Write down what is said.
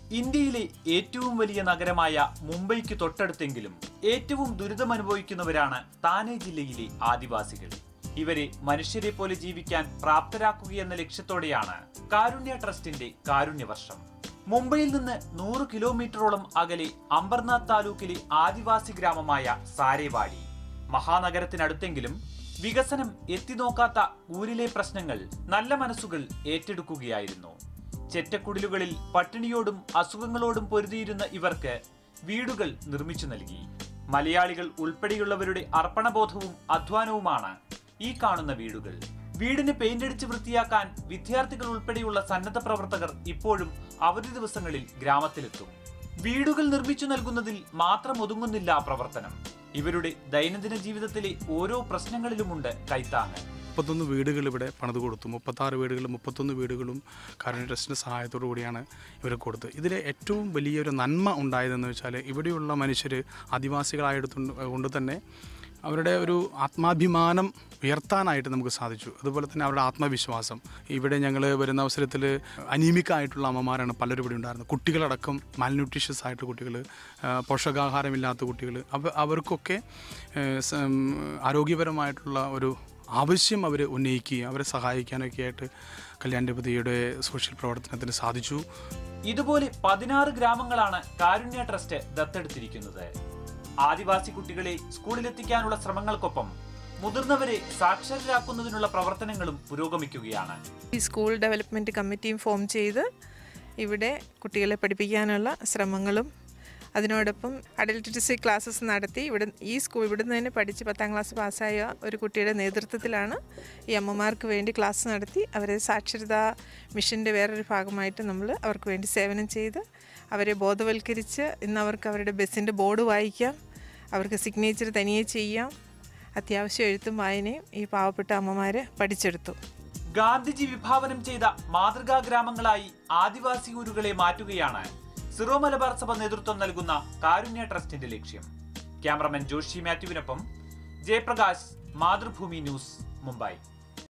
ഇന്ത്യയിലെ ഏറ്റവും വലിയ നഗരമായ മുംബൈക്ക് തൊട്ടടുത്തെങ്കിലും ഏറ്റവും ദുരിതമനുഭവിക്കുന്നവരാണ് താനെ ജില്ലയിലെ ആദിവാസികൾ ഇവരെ മനുഷ്യരെ പോലെ ജീവിക്കാൻ പ്രാപ്തരാക്കുകയെന്ന ലക്ഷ്യത്തോടെയാണ് കാരുണ്യ ട്രസ്റ്റിന്റെ കാരുണ്യവർഷം മുംബൈയിൽ നിന്ന് നൂറ് കിലോമീറ്ററോളം അകലെ അംബർനാഥ് താലൂക്കിലെ ആദിവാസി ഗ്രാമമായ സാരേവാടി മഹാനഗരത്തിനടുത്തെങ്കിലും വികസനം എത്തിനോക്കാത്ത ഊരിലെ പ്രശ്നങ്ങൾ നല്ല മനസ്സുകൾ ഏറ്റെടുക്കുകയായിരുന്നു ചെറ്റക്കുടിലുകളിൽ പട്ടിണിയോടും അസുഖങ്ങളോടും പൊരുതിയിരുന്ന ഇവർക്ക് വീടുകൾ നിർമ്മിച്ചു നൽകി മലയാളികൾ ഉൾപ്പെടെയുള്ളവരുടെ അർപ്പണബോധവും അധ്വാനവുമാണ് ഈ കാണുന്ന വീടുകൾ വീടിന് പെയിന്റ് അടിച്ച് വൃത്തിയാക്കാൻ വിദ്യാർത്ഥികൾ ഉൾപ്പെടെയുള്ള സന്നദ്ധ പ്രവർത്തകർ ഇപ്പോഴും അവധി ദിവസങ്ങളിൽ ഗ്രാമത്തിലെത്തും വീടുകൾ നിർമ്മിച്ചു നൽകുന്നതിൽ മാത്രം ഒതുങ്ങുന്നില്ല ആ പ്രവർത്തനം ഇവരുടെ ദൈനംദിന ജീവിതത്തിലെ ഓരോ പ്രശ്നങ്ങളിലുമുണ്ട് കൈത്താങ്ങ് മുപ്പത്തൊന്ന് വീടുകൾ ഇവിടെ പണിത് കൊടുത്തു മുപ്പത്താറ് വീടുകൾ മുപ്പത്തൊന്ന് വീടുകളും കാരുണ്യ ട്രസ്റ്റിൻ്റെ സഹായത്തോടു കൂടിയാണ് ഇവർ കൊടുത്തത് ഇതിൽ ഏറ്റവും വലിയൊരു നന്മ ഉണ്ടായതെന്ന് വെച്ചാൽ ഇവിടെയുള്ള മനുഷ്യർ ആദിവാസികളായെടുത്തുകൊണ്ട് കൊണ്ട് തന്നെ അവരുടെ ഒരു ആത്മാഭിമാനം ഉയർത്താനായിട്ട് നമുക്ക് സാധിച്ചു അതുപോലെ തന്നെ അവരുടെ ആത്മവിശ്വാസം ഇവിടെ ഞങ്ങൾ വരുന്ന അവസരത്തിൽ അനീമിക് ആയിട്ടുള്ള അമ്മമാരാണ് പലരും ഇവിടെ ഉണ്ടായിരുന്നത് കുട്ടികളടക്കം മാൽന്യൂട്രീഷ്യസ് ആയിട്ട് കുട്ടികൾ പോഷകാഹാരമില്ലാത്ത കുട്ടികൾ അവ അവർക്കൊക്കെ ഏഹ്, സ- ഉം, ആരോഗ്യപരമായിട്ടുള്ള ഒരു ആവശ്യം അവർ ഉന്നയിക്കുകയും അവരെ സഹായിക്കാനൊക്കെ ആയിട്ട് കല്യാണപതിയുടെ സോഷ്യൽ പ്രവർത്തനത്തിന് സാധിച്ചു ഇതുപോലെ പതിനാറ് ഗ്രാമങ്ങളാണ് കാരുണ്യ ട്രസ്റ്റ് ദത്തെടുത്തിരിക്കുന്നത് ആദിവാസി കുട്ടികളെ സ്കൂളിലെത്തിക്കാനുള്ള ശ്രമങ്ങൾക്കൊപ്പം മുതിർന്നവരെ സാക്ഷരരാക്കുന്നതിനുള്ള പ്രവർത്തനങ്ങളും പുരോഗമിക്കുകയാണ് ഈ സ്കൂൾ ഡെവലപ്മെൻറ്റ് കമ്മിറ്റിയും ഫോം ചെയ്ത് ഇവിടെ കുട്ടികളെ പഠിപ്പിക്കാനുള്ള ശ്രമങ്ങളും അതിനോടൊപ്പം അഡൽട്ട് ലിറ്ററസി ക്ലാസ്സസ് നടത്തി ഇവിടെ ഈ സ്കൂൾ ഇവിടുന്ന് തന്നെ പഠിച്ച് പത്താം ക്ലാസ് പാസ്സായ ഒരു കുട്ടിയുടെ നേതൃത്വത്തിലാണ് ഈ അമ്മമാർക്ക് വേണ്ടി ക്ലാസ് നടത്തി അവരെ സാക്ഷരതാ മിഷൻ്റെ വേറൊരു ഭാഗമായിട്ട് നമ്മൾ അവർക്ക് വേണ്ടി സേവനം ചെയ്ത് അവരെ ബോധവൽക്കരിച്ച് ഇന്ന് അവർക്ക് അവരുടെ ബസ്സിൻ്റെ ബോർഡ് വായിക്കാം അവർക്ക് സിഗ്നേച്ചർ തനിയെ ചെയ്യാം അത്യാവശ്യം എഴുത്തും വായനയും ഈ പാവപ്പെട്ട അമ്മമാർ പഠിച്ചെടുത്തു ഗാന്ധിജി വിഭാവനം ചെയ്ത മാതൃകാ ഗ്രാമങ്ങളായി ആദിവാസി ഊരുകളെ മാറ്റുകയാണ് സിറോ മലബാർ സഭ നേതൃത്വം നൽകുന്ന കാരുണ്യ ട്രസ്റ്റിന്റെ ലക്ഷ്യം ക്യാമറമാൻ ജോഷി മാത്യുവിനൊപ്പം ജയപ്രകാശ് മാതൃഭൂമി ന്യൂസ് മുംബൈ